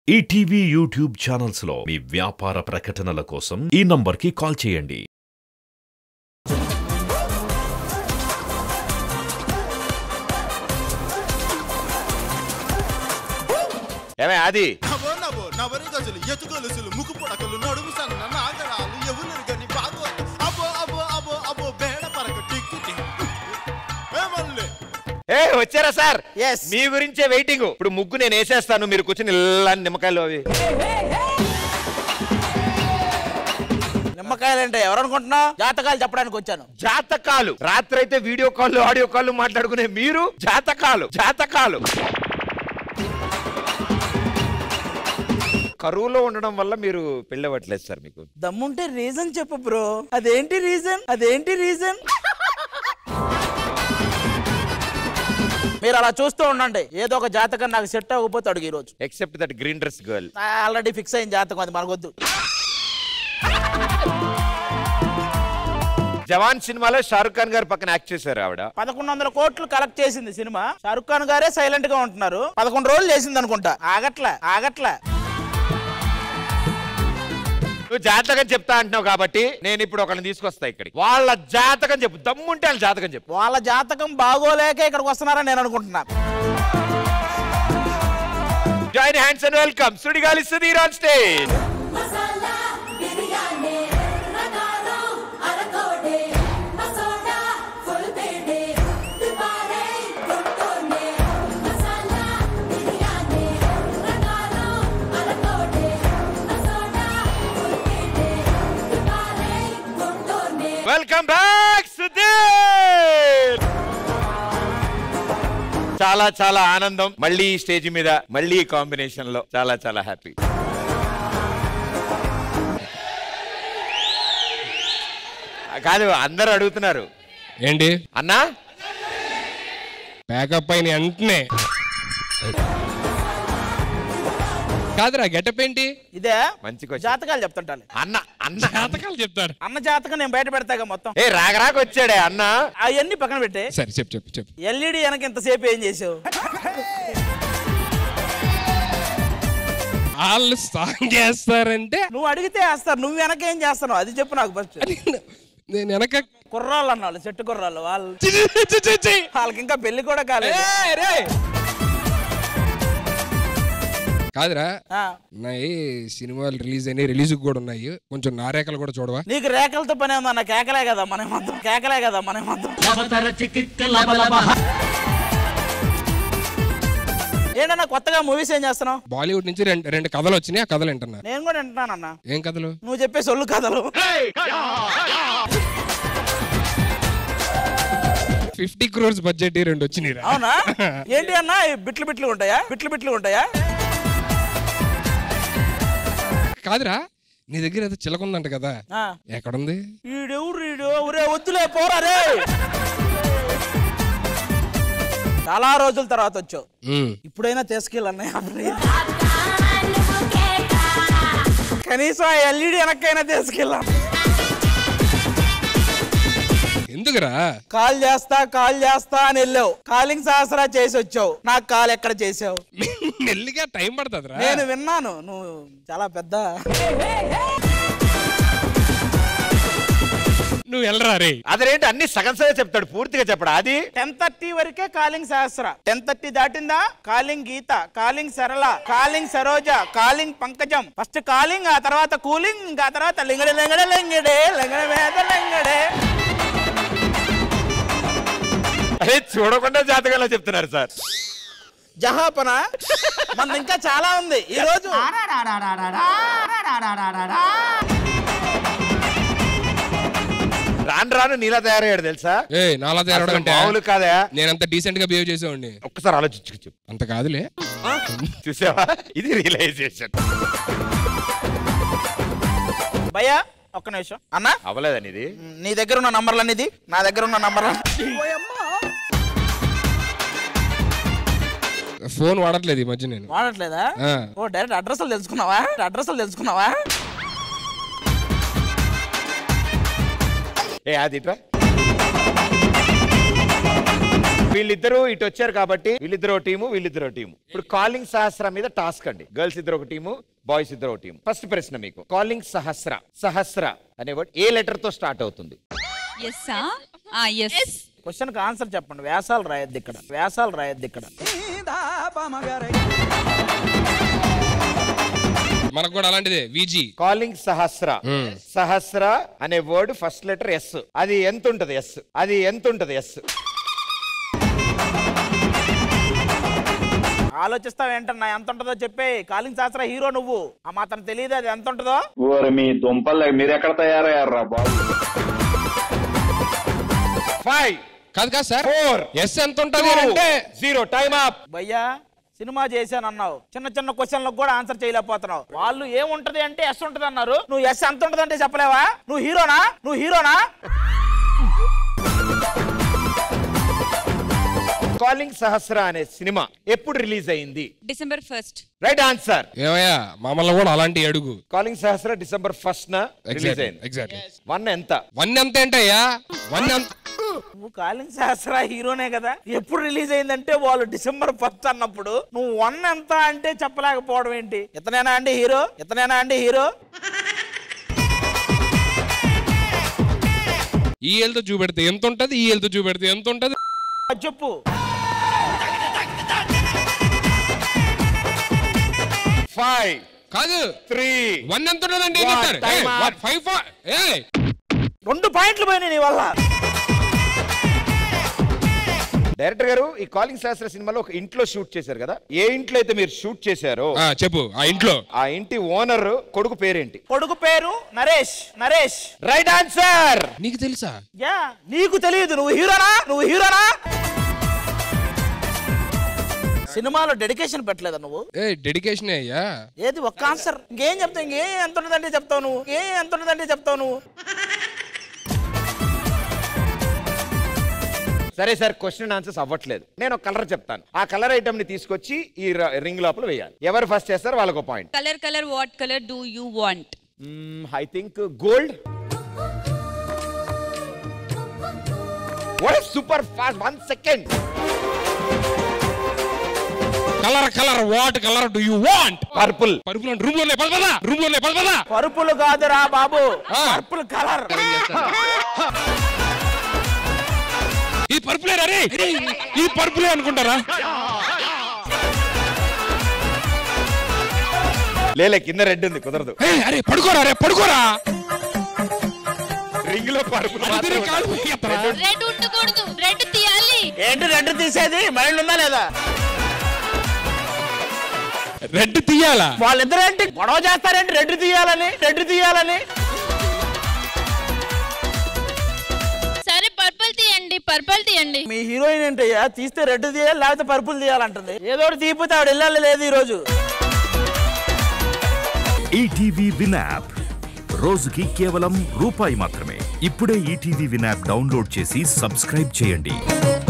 ETV YouTube channels లో మీ వ్యాపార ప్రకటనల కోసం ఈ నంబర్కి కాల్ చేయండి ఏమే అది నవో నవో నవరి గజలు ఎతుగొలుసులు ముక్కు పొడకలు నడుము సన్న నాగరాలు ఎవరు గని బాగో అబో అబో అబో అబో బేడ పరక టిక్కు టిక్కు ఏ మళ్ళీ ఏ వచ్చారా సార్ Yes. మీ గురించే వెయిటింగ్ ఇప్పుడు ముగ్గు నేను వేసేస్తాను మీరు కూర్చుని ఇలా నిమ్మకాయలు అవి నిమ్మకాయలంటే ఎవరు అనుకుంటున్నావు జాతకాలు చెప్పడానికి వచ్చాను జాతకాలు రాత్రి అయితే వీడియో కాల్ ఆడియో కాల్ మాట్లాడుకునే మీరు జాతకాలు జాతకాలు కరువులో ఉండడం వల్ల మీరు పెళ్ళవట్లేదు సార్ మీకు దమ్ముంటే రీజన్ చెప్పు బ్రో అదేంటి రీజన్ అదేంటి రీజన్ మీరు అలా చూస్తూ ఉండండి ఏదో ఒక జాతకం నాకు సెట్ అవ్వకపోతే అడుగు ఈ రోజు except that green dress girl already fix అయిన జాతకం అది మనకొద్దు జవాన్ సినిమాలో షారుఖ్ ఖాన్ గారు పక్కన యాక్ట్ చేశారు ఆవిడ పదకొండు వందల కోట్లు కలెక్ట్ చేసింది సినిమా షారుఖ్ ఖాన్ గారే సైలెంట్ గా ఉంటున్నారు పదకొండు రోజులు చేసింది అనుకుంటా ఆగట్లా ఆగట్లా నువ్వు జాతకం చెప్తా అంటున్నావు కాబట్టి నేను ఇప్పుడు ఒకరిని తీసుకొస్తా ఇక్కడికి వాళ్ళ జాతకం చెప్పు దమ్ముంటే వాళ్ళ జాతకం చెప్పు వాళ్ళ జాతకం బాగోలేక ఇక్కడికి వస్తున్నారని నేను అనుకుంటున్నా join hands and welcome Sudigali Sudheer on stage masala biryani రకాలో అరకోడే మసోడా ఫుల్ పేడే దుబారే గుంటూనే మసాలా బిర్యానీ రకాలో అరకోడే మసోడా ఫుల్ పేడే దుబారే గుంటూనే వెల్కమ్ బ్యాక్ సుధీర్ చాలా చాలా ఆనందం మళ్ళీ ఈ స్టేజ్ మీద మళ్ళీ ఈ కాంబినేషన్ లో చాలా చాలా హ్యాపీ కాదు అందరూ అడుగుతున్నారు ఏంటి అన్నా ప్యాకప్ అయిన వెంటనే కాదురా గెటప్ ఏంటి ఇదే మంచి question. జాతకాలు చెప్తుంటాను అన్న అన్న జాతకాలు చెప్తాడు అన్న జాతకం నేను బయట పెడతాగా మొత్తం ఏ రాగరాక వచ్చాడే అన్న అవన్నీ పక్కన పెట్టే సరే చెప్పు చెప్పు చెప్పు ఎల్ఈడి వెనక ఇంతసేపు ఏం చేసావు వాళ్ళు సాంగ్ చేస్తారంటే నువ్వు అడిగితే వేస్తారు నువ్వు వెనక ఏం చేస్తున్నావు అది చెప్పు నాకు ఫస్ట్ నేను వెనక కుర్రాళ్ళు అన్నాళ్ళు చెట్టు కుర్రాళ్ళు వాళ్ళు చి, చి, చి, చి, చి. వాళ్ళకి ఇంకా పెళ్లి కూడా కాలేదు ఏయ్, రేయ్. కాదురా ఆ, ఉన్నాయి సినిమాలు రిలీజ్ అయినాయి రిలీజ్ కూడా ఉన్నాయి కొంచెం నారేకలు కూడా చూడవా నీకు రేఖలతో పని ఉందన్న కేకలే కదా మనం మొత్తం కేకలే కదా మనం మొత్తం ఏంటన్నా కొత్తగా మూవీస్ ఏం చేస్తున్నావు బాలీవుడ్ నుంచి రెండు రెండు కథలు వచ్చినాయి ఆ కథలు వింటున్నా నేను కూడా వింటున్నానన్న ఏం కథలు నువ్వు చెప్పే సొల్లు కథలు ఫిఫ్టీ క్రోర్స్ బడ్జెట్ రెండు వచ్చినాయి అవునా ఏంటి అన్న ఈ బిట్లు బిట్లు ఉంటాయా బిట్లు బిట్లు ఉంటాయా కాదురా నీ దగ్గర ఏదో చిలక ఉందంట కదా ఆ, ఎక్కడుంది ఈడెవరు ఈడు ఒరే వద్దులే పోరా రే చాలా రోజుల తర్వాత వచ్చావు ఉమ్. ఇప్పుడైనా తీసుకెళ్ళన్నయ్య కనీసం ఆ ఎల్ఈడి వెనక్కైనా తీసుకెళ్ళాం ఎందుకురా కాల్ చేస్తా కాల్ చేస్తా అని వెళ్ళావు కాలింగ్ సహస్రా చేసి వచ్చావు నాకు కాల్ ఎక్కడ చేసావు మెల్లిగా టైం పడుతుందిరా నేను విన్నాను నువ్వు చాలా పెద్ద నువ్వు వెళ్ళరా రే అదేంటి అన్ని సగం సగం చెప్తాడు పూర్తిగా చెప్పడా అది టెన్ థర్టీ వరకే కాలింగ్ సహస్ర టెన్ థర్టీ దాటిందా calling Geetha calling Sarala calling Saroja calling Pankajam first calling ఆ తర్వాత కూలింగ్ ఇంకా ఆ తర్వాత లింగడే లింగడే లింగడే లింగడ వేద లింగడే అరే చూడకుండా జాతకంలో చెప్తున్నారు సార్ జహాపన మన ఇంకా చాలా ఉంది ఈ రోజు రాను రాను నీలా తయారయ్యాడు తెలుసా ఏ నాలా తేరడం అసలు అంటే మామూలు కాదా నేనంత డీసెంట్ గా బిహేవ్ చేసేవాడిని ఒక్కసారి ఆలోచించు చెప్పు అంత కాదులే చూసావా ఇది రియలైజేషన్ భయ్యా ఒక్క నిమిషం అన్నా అవ్వలేదని ఇది నీ దగ్గర ఉన్న నంబర్లు ఇది నా దగ్గర ఉన్న నంబర్లు ఫోన్ వాడట్లేదు ఈ మధ్య నేను వాడట్లేదా ఆ. ఓ డైరెక్ట్ అడ్రస్లు తెలుసుకున్నావా అడ్రస్లు తెలుసుకున్నావా ఏ అది ఇట్రా వీళ్ళిద్దరూ ఇటు వచ్చారు కాబట్టి వీళ్ళిద్దరు టీము వీళ్ళిద్దరు టీము ఇప్పుడు కాలింగ్ సహస్ర మీద టాస్క్ అండి గర్ల్స్ ఇద్దరు ఒక టీము బాయ్స్ ఇద్దరు ఒక టీము ఫస్ట్ ప్రశ్న మీకు కాలింగ్ సహస్ర సహస్ర అనే వర్డ్ ఏ లెటర్ తో స్టార్ట్ అవుతుంది ఎస్ ఎస్ క్వశ్చన్ కి ఆన్సర్ చెప్పండి వ్యాసాలు రాయొద్దు ఇక్కడ వ్యాసాలు రాయొద్దు ఇక్కడ మనకు కూడా అలాంటిదే విజీ కాలింగ్ సహస్ర సహస్ర అనే వర్డ్ ఫస్ట్ లెటర్ ఎస్ అది ఎంత ఉంటది ఎస్ అది ఎంత ఉంటది ఎస్ ఆలోచిస్తావు ఏంటన్నా ఎంత ఉంటుందో చెప్పే కాలింగ్ శాస్త్ర హీరో నువ్వు ఆ మాత్రం తెలియదు అది ఎంత ఉంటుందో ఓరి మీ దుంపలు మీరు ఎక్కడ తయారయ్యారా బాబు ఫైవ్ కాదు కాదు సార్ ఫోర్ ఎస్ ఎంత ఉంటది అంటే జీరో టైమ్ అప్ భయ్యా సినిమా చేశాను అన్నావు చిన్న చిన్న క్వశ్చన్లకు కూడా ఆన్సర్ చేయలేకపోతున్నావు వాళ్ళు ఏముంటది అంటే ఎస్ ఉంటది అన్నారు నువ్వు ఎస్ ఎంత ఉంటది అంటే చెప్పలేవా నువ్వు హీరోనా నువ్వు హీరోనా కాలింగ్ సహస్ర అనే సినిమా ఎప్పుడు రిలీజ్ అయింది డిసెంబర్ ఫస్ట్ రైట్ ఆన్సర్ ఏమయ్యా మమ్మల్ని కూడా అలాంటి అడుగు కాలింగ్ సహస్ర డిసెంబర్ ఫస్ట్ న రిలీజ్ అయింది ఎగ్జాక్ట్లీ వన్ ఎంత వన్ ఎంత ఏంటయ్యా వన్ ఎంత నువ్వు కాలింగ్ శాస్త్ర హీరోనే కదా ఎప్పుడు రిలీజ్ అయిందంటే వాళ్ళు డిసెంబర్ ఫస్ట్ అన్నప్పుడు నువ్వు వన్ ఎంత అంటే చెప్పలేకపోవడం ఏంటి ఇతనేనా అండి హీరో ఇతనేనా అండి హీరో ఈ ఏళ్ళతో చూపెడితే ఎంత ఉంటది ఈ ఏళ్ళతో చూపెడితే ఎంత ఉంటది అది చెప్పు ఫైవ్ కాదు త్రీ వన్ ఎంత ఉంటదండి ఏం One, చెప్తారు time up. ఫైవ్ ఫోర్ ఏ రెండు పాయింట్లు పోయినాయి నీ వల్ల డైరెక్టర్ గారు ఈ కాలింగ్ శాస్త్ర సినిమాలో ఒక ఇంట్లో షూట్ చేశారు కదా ఏ ఇంట్లో అయితే మీరు షూట్ చేశారో ఆ, చెప్పు ఆ ఇంట్లో ఆ ఇంటి ఓనర్ కొడుకు పేరేంటి కొడుకు పేరు నరేష్ నరేష్ రైట్ ఆన్సర్ నీకు తెలుసా యా నీకు తెలియదు నువ్వు హీరోనా నువ్వు హీరోనా సినిమాలో డెడికేషన్ పెట్టలేదా నువ్వు ఏ డెడికేషన్ అయ్యా ఏది ఒక్క ఆన్సర్ ఇంకేం చెప్తావు ఇంకేం ఎంత ఉన్నదంటే చెప్తావు నువ్వు ఏం ఎంత ఉన్నదంటే చెప్తావు నువ్వు సరే సార్ క్వశ్చన్ ఆన్సర్స్ అవ్వట్లేదు నేను ఒక కలర్ చెప్తాను ఆ కలర్ ఐటమ్ ని తీసుకొచ్చి ఈ రింగ్ లోపల వేయాలి ఎవరు ఫస్ట్ చేస్తారు వాళ్ళకు point colour colour what colour do you want I think gold what super fast one second colour colour what colour do you want purple పరుపులు రూమ్ లోనే పద పద రూమ్ లోనే పద పద పరుపులు కాదురా బాబు ఆ. పర్పుల్ కలర్ ఇది పరుపులే రే ఇది పరుపులే అనుకుంటారా లేలే కింద రెడ్ ఉంది కుదరదు ఏ, అరే పడుకోరా రే పడుకోరా రింగ్ లో పర్పుల్ అది తిరిగి కాలు పోయేత్తరా? రెడ్ ఉండకూడదు రెడ్ తీయాలి ఏంటి రెండు తీసేది మైండ్ ఉందా లేదా రెడ్ తీయాలా వాళ్ళిద్దరు ఏంటి గొడవ చేస్తారేంటి రెడ్ తీయాలని రెడ్ తీయాలని సరే పర్పుల్ తీయండి పర్పుల్ తీయండి మీ హీరోయిన్ ఏంటయ్యా తీస్తే రెడ్ తీయాలి లేకపోతే పరుపులు తీయాలంటుంది ఏదో ఒకటి తీపితే ఆవిడ వెళ్ళాలి లేదు ఈ రోజు ఈటీవీ విన్ యాప్ రోజుకి కేవలం రూపాయి మాత్రమే ఇప్పుడే ఈటీవీ విన్ యాప్ డౌన్లోడ్ చేసి సబ్స్క్రైబ్ చేయండి